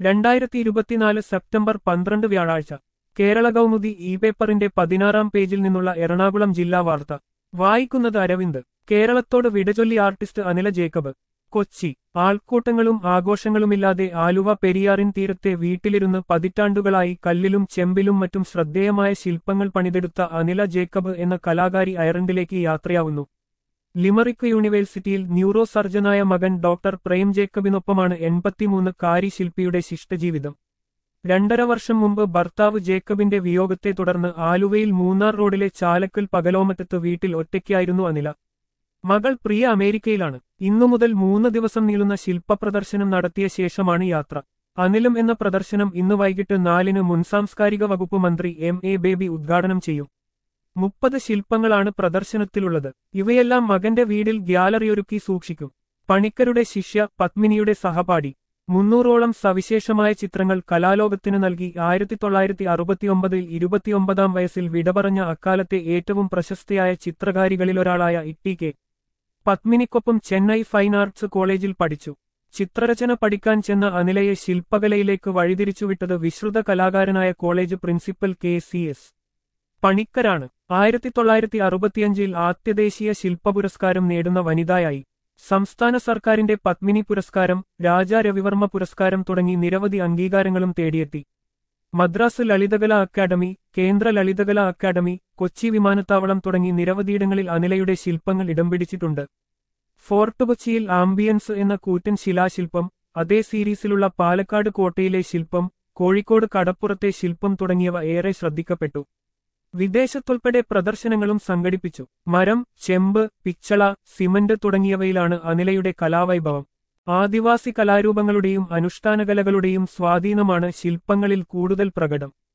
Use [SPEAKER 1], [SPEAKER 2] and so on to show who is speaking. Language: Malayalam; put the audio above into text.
[SPEAKER 1] രണ്ടായിരത്തി ഇരുപത്തിനാല് സെപ്റ്റംബർ പന്ത്രണ്ട് വ്യാഴാഴ്ച കേരള കൗമുദി ഇ പേപ്പറിന്റെ പതിനാറാം പേജിൽ നിന്നുള്ള എറണാകുളം ജില്ലാ വാർത്ത വായിക്കുന്നത് അരവിന്ദ് കേരളത്തോട് വിടചൊല്ലി ആർട്ടിസ്റ്റ് അനില ജേക്കബ് കൊച്ചി ആൾക്കൂട്ടങ്ങളും ആഘോഷങ്ങളുമില്ലാതെ ആലുവ പെരിയാറിൻ തീരത്തെ വീട്ടിലിരുന്ന് പതിറ്റാണ്ടുകളായി കല്ലിലും ചെമ്പിലും മറ്റും ശ്രദ്ധേയമായ ശില്പങ്ങൾ പണിതെടുത്ത അനില ജേക്കബ് എന്ന കലാകാരി അയർലൻഡിലേക്ക് യാത്രയാവുന്നു ലിമറിക്ക് യൂണിവേഴ്സിറ്റിയിൽ ന്യൂറോ സർജനായ മകൻ ഡോക്ടർ പ്രേം ജേക്കബിനൊപ്പമാണ് എൺപത്തിമൂന്ന് കാരി ശില്പിയുടെ ശിഷ്ടജീവിതം രണ്ടര വർഷം മുമ്പ് ഭർത്താവ് ജേക്കബിന്റെ വിയോഗത്തെ തുടർന്ന് ആലുവയിൽ മൂന്നാർ റോഡിലെ ചാലക്കൽ പകലോമറ്റത്ത് വീട്ടിൽ ഒറ്റയ്ക്കായിരുന്നു അനില മകൾ പ്രിയ അമേരിക്കയിലാണ് ഇന്നു മുതൽ മൂന്ന് ദിവസം നീളുന്ന ശില്പ പ്രദർശനം നടത്തിയ ശേഷമാണ് യാത്ര അനിലം എന്ന പ്രദർശനം ഇന്ന് വൈകിട്ട് നാലിന് മുൻ സാംസ്കാരിക വകുപ്പ് മന്ത്രി എം എ ബേബി ഉദ്ഘാടനം ചെയ്യും മുപ്പത് ശില്പങ്ങളാണ് പ്രദർശനത്തിലുള്ളത് ഇവയെല്ലാം മകന്റെ വീടിൽ ഗ്യാലറിയൊരുക്കി സൂക്ഷിക്കും പണിക്കരുടെ ശിഷ്യ പത്മിനിയുടെ സഹപാഠി മുന്നൂറോളം സവിശേഷമായ ചിത്രങ്ങൾ കലാലോകത്തിന് നൽകി ആയിരത്തി തൊള്ളായിരത്തി അറുപത്തിയൊമ്പതിൽ ഇരുപത്തിയൊമ്പതാം വയസ്സിൽ വിടപറഞ്ഞ അക്കാലത്തെ ഏറ്റവും പ്രശസ്തയായ ചിത്രകാരികളിലൊരാളായ ഇട്ടി കെ പത്മിനിക്കൊപ്പം ചെന്നൈ ഫൈൻ ആർട്സ് കോളേജിൽ പഠിച്ചു ചിത്രരചന പഠിക്കാൻ ചെന്ന അനിലയെ ശില്പകലയിലേക്ക് വഴിതിരിച്ചുവിട്ടത് വിശ്രുത കലാകാരനായ college principal K C S പണിക്കരാണ് ആയിരത്തി തൊള്ളായിരത്തി അറുപത്തിയഞ്ചിൽ ആദ്യദേശീയ ശില്പ പുരസ്കാരം നേടുന്ന വനിതയായി സംസ്ഥാന സർക്കാരിന്റെ പത്മിനി പുരസ്കാരം രാജാ രവിവർമ്മ പുരസ്കാരം തുടങ്ങി നിരവധി അംഗീകാരങ്ങളും തേടിയെത്തി മദ്രാസ് ലളിതകലാ അക്കാദമി കേന്ദ്ര ലളിതകലാ അക്കാദമി കൊച്ചി വിമാനത്താവളം തുടങ്ങി നിരവധിയിടങ്ങളിൽ അനിലയുടെ ശില്പങ്ങൾ ഇടം പിടിച്ചിട്ടുണ്ട് ഫോർട്ട് കൊച്ചിയിൽ ആംബിയൻസ് എന്ന കൂറ്റൻ ശിലാശില്പം അതേ സീരീസിലുള്ള പാലക്കാട് കോട്ടയിലെ ശില്പം കോഴിക്കോട് കടപ്പുറത്തെ ശില്പം തുടങ്ങിയവ ഏറെ ശ്രദ്ധിക്കപ്പെട്ടു വിദേശത്തുൾപ്പെടെ പ്രദർശനങ്ങളും സംഘടിപ്പിച്ചു മരം ചെമ്പ് പിച്ചള സിമന്റ് തുടങ്ങിയവയിലാണ് അനിലയുടെ കലാവൈഭവം ആദിവാസി കലാരൂപങ്ങളുടെയും അനുഷ്ഠാനകലകളുടെയും സ്വാധീനമാണ് ശില്പങ്ങളിൽ കൂടുതൽ പ്രകടം